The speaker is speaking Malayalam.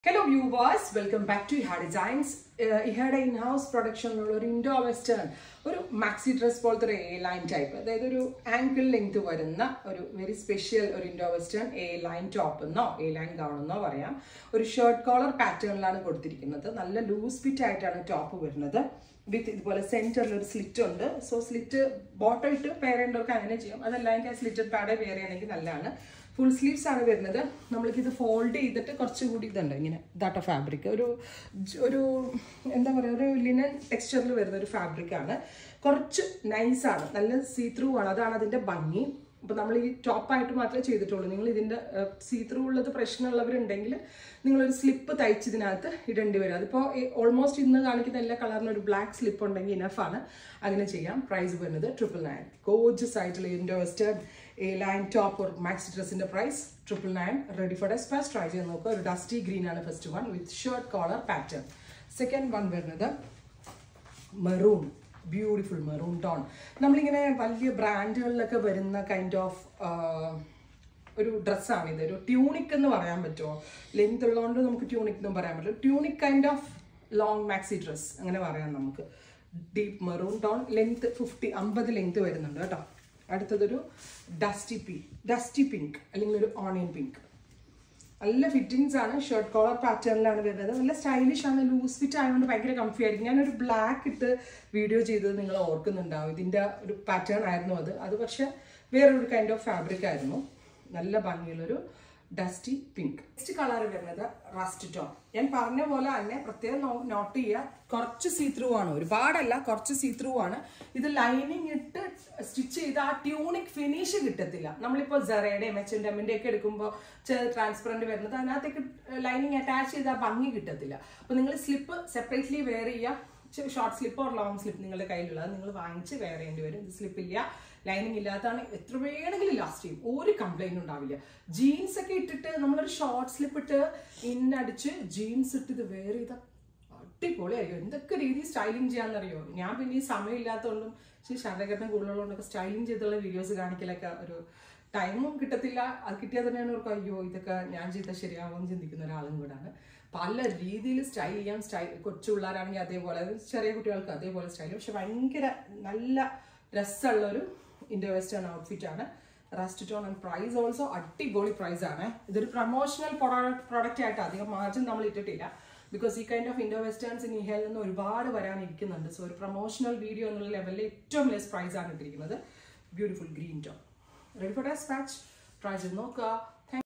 hello viewers welcome back to Iha designs ഇഹയുടെ ഇൻ ഹൗസ് പ്രൊഡക്ഷനിലുള്ള ഒരു ഇൻഡോ വെസ്റ്റേൺ ഒരു മാക്സി ഡ്രസ് പോലത്തെ ഒരു എ ലൈൻ ടൈപ്പ് അതായത് ഒരു ആങ്കിൾ ലെങ്ത് വരുന്ന ഒരു വെരി സ്പെഷ്യൽ ഒരു Indo western A line top എന്നോ എ ലൈൻ ഗൗൺ എന്നോ പറയാം ഒരു ഷർട്ട് കോളർ പാറ്റേണിലാണ് കൊടുത്തിരിക്കുന്നത് നല്ല ലൂസ് ഫിറ്റ് ആയിട്ടാണ് ടോപ്പ് വരുന്നത് വിത്ത് ഇതുപോലെ സെന്ററിൽ ഒരു സ്ലിറ്റ് ഉണ്ട് സോ സ്ലിറ്റ് ബോട്ടം ഇട്ട് പെയർ ചെയ്യേണ്ടവർക്ക് അങ്ങനെ ചെയ്യാം അതല്ല എനിക്ക് ആ സ്ലിറ്റഡ് പാഡ് പെയർ ചെയ്യണമെങ്കിൽ നല്ലതാണ് ഫുൾ സ്ലീവ്സ് ആണ് വരുന്നത് നമ്മൾക്ക് ഇത് ഫോൾഡ് ചെയ്തിട്ട് കുറച്ചുകൂടി ഇതുണ്ട് ഇങ്ങനെ ദാട്ട ഫാബ്രിക് ഒരു ജ- ഒരു എന്താ പറയുക ഒരു ലിനൻ ടെക്സ്ചറിൽ വരുന്ന ഒരു ഫാബ്രിക് ആണ് കുറച്ച് നൈസാണ് നല്ല സീ ത്രൂ ആണ് അതാണ് അതിൻ്റെ ഭംഗി അപ്പോൾ നമ്മൾ ഈ ടോപ്പായിട്ട് മാത്രമേ ചെയ്തിട്ടുള്ളൂ നിങ്ങൾ ഇതിൻ്റെ സീ ത്രൂ ഉള്ളത് പ്രശ്നമുള്ളവരുണ്ടെങ്കിൽ നിങ്ങളൊരു സ്ലിപ്പ് തയ്ച്ചതിനകത്ത് ഇടേണ്ടി വരും അതിപ്പോൾ ഓൾമോസ്റ്റ് ഇന്ന് കാണിക്കുന്ന എല്ലാ കളറിനും ഒരു ബ്ലാക്ക് സ്ലിപ്പ് ഉണ്ടെങ്കിൽ ഇനഫാണ് അങ്ങനെ ചെയ്യാം പ്രൈസ് വരുന്നത് ട്രിപ്പിൾ നയൻ ഗോജസ് ആയിട്ടുള്ള Indo western A line top ഒരു മാക്സി ഡ്രസ്സിൻ്റെ price triple nine ready for ഡെസ്പാസ് ട്രൈ ചെയ്ത് നോക്കുക ഒരു ഡസ്റ്റി ഗ്രീൻ ആണ് first one with shirt collar pattern second one വരുന്നത് മെറൂൺ ബ്യൂട്ടിഫുൾ മെറൂൺ ടോൺ നമ്മളിങ്ങനെ വലിയ ബ്രാൻഡുകളിലൊക്കെ വരുന്ന കൈൻഡ് ഓഫ് ഒരു ഡ്രസ്സാണിത് ഒരു ട്യൂണിക് എന്ന് പറയാൻ പറ്റുമോ ലെങ്ത് ഉള്ളതുകൊണ്ട് നമുക്ക് ട്യൂണിക് എന്നും പറയാൻ പറ്റില്ല tunic kind of long maxi dress അങ്ങനെ പറയാം നമുക്ക് deep maroon tone length fifty അമ്പത് ലെങ്ത് വരുന്നുണ്ട് കേട്ടോ അടുത്തതൊരു ഡസ്റ്റി പിങ്ക് ഡസ്റ്റി പിങ്ക് അല്ലെങ്കിൽ ഒരു ഓണിയൻ പിങ്ക് നല്ല ഫിറ്റിങ്സ് ആണ് ഷർട്ട് കോളർ പാറ്റേണിലാണ് വരുന്നത് നല്ല സ്റ്റൈലിഷ് ആണ് ലൂസ് ഫിറ്റ് ആയതുകൊണ്ട് ഭയങ്കര കംഫി ആയിരിക്കും ഞാനൊരു ബ്ലാക്ക് ഇട്ട് വീഡിയോ ചെയ്തത് നിങ്ങൾ ഓർക്കുന്നുണ്ടാവും ഇതിൻ്റെ ഒരു പാറ്റേൺ ആയിരുന്നു അത് അത് പക്ഷെ വേറൊരു കൈൻഡ് ഓഫ് ഫാബ്രിക് ആയിരുന്നു നല്ല ഭംഗിയുള്ളൊരു ഡസ്റ്റി പിങ്ക് നെക്സ്റ്റ് കളർ വരുന്നത് റസ്റ്റ് ടോൺ ഞാൻ പറഞ്ഞ പോലെ തന്നെ പ്രത്യേകം നോട്ട് ചെയ്യുക കുറച്ച് സീ ത്രൂ ആണ് ഒരുപാടല്ല കുറച്ച് സീ ത്രൂ ആണ് ഇത് ലൈനിങ് ഇട്ട് സ്റ്റിച്ച് ചെയ്ത് ആ ട്യൂണിക് ഫിനിഷ് കിട്ടത്തില്ല നമ്മളിപ്പോൾ ജെറയുടെയും എച്ച് എൻ എമ്മിൻ്റെ ഒക്കെ എടുക്കുമ്പോൾ ട്രാൻസ്പെറൻറ്റ് വരുന്നത് അതിനകത്തേക്ക് ലൈനിങ് അറ്റാച്ച് ചെയ്ത് ആ ഭംഗി കിട്ടത്തില്ല അപ്പോൾ നിങ്ങൾ സ്ലിപ്പ് സെപ്പറേറ്റ്ലി വെയർ ചെയ്യുക short slip or long slip നിങ്ങളുടെ കയ്യിലുള്ളത് നിങ്ങൾ വാങ്ങിച്ച് വെയർ ചെയ്യേണ്ടി വരും ഇത് സ്ലിപ്പ് ഇല്ല ലൈനിങ് ഇല്ലാത്തതാണ് എത്ര വേണമെങ്കിലും ലാസ്റ്റ് ചെയ്യും ഒരു കംപ്ലൈൻറ്റ് ഉണ്ടാവില്ല ജീൻസ് ഒക്കെ ഇട്ടിട്ട് നമ്മളൊരു ഷോർട്ട് സ്ലിപ്പ് ഇട്ട് ഇന്നടിച്ച് ജീൻസ് ഇട്ട് ഇത് വെയർ ചെയ്ത അടിപൊളിയായിരിക്കും എന്തൊക്കെ രീതി സ്റ്റൈലിംഗ് ചെയ്യാന്നറിയോ ഞാൻ പിന്നെ ഈ സമയം ഇല്ലാത്തതുകൊണ്ടും പക്ഷേ ശരണഘട്ടം കൂടുതലുള്ളതുകൊണ്ടൊക്കെ സ്റ്റൈലിംഗ് ചെയ്തുള്ള വീഡിയോസ് കാണിക്കലൊക്കെ ഒരു ടൈമും കിട്ടത്തില്ല അത് കിട്ടിയാൽ തന്നെയാണ് ഓർക്കും അയ്യോ ഇതൊക്കെ ഞാൻ ചെയ്താൽ ശരിയാവുമെന്ന് ചിന്തിക്കുന്ന ഒരാളും കൂടാണ് പല രീതിയിൽ സ്റ്റൈൽ ചെയ്യാം സ്റ്റൈൽ കൊച്ചു പിള്ളേരാണെങ്കിൽ അതേപോലെ അത് ചെറിയ കുട്ടികൾക്ക് അതേപോലെ സ്റ്റൈൽ പക്ഷെ ഭയങ്കര നല്ല രസമുള്ള ഒരു ഇൻഡോ വെസ്റ്റേൺ ഔട്ട്ഫിറ്റ് ആണ് rust tone and price also അടിപൊളി പ്രൈസ് ആണ് ഇതൊരു പ്രൊമോഷണൽ പ്രോഡക്റ്റ് ആയിട്ട് അധികം മാർജിൻ നമ്മൾ ഇട്ടിട്ടില്ല ബിക്കോസ് ഈ kind of Indo westerns in ഇഹയിൽ നിന്ന് ഒരുപാട് വരാനിരിക്കുന്നുണ്ട് സോ ഒരു പ്രൊമോഷണൽ വീഡിയോ എന്നുള്ള ലെവലിൽ ഏറ്റവും ലെസ് പ്രൈസ് ആണ് ഇട്ടിരിക്കുന്നത് beautiful green tone ready for ഡാച്ച് ട്രൈ ചെയ്ത് നോക്കുക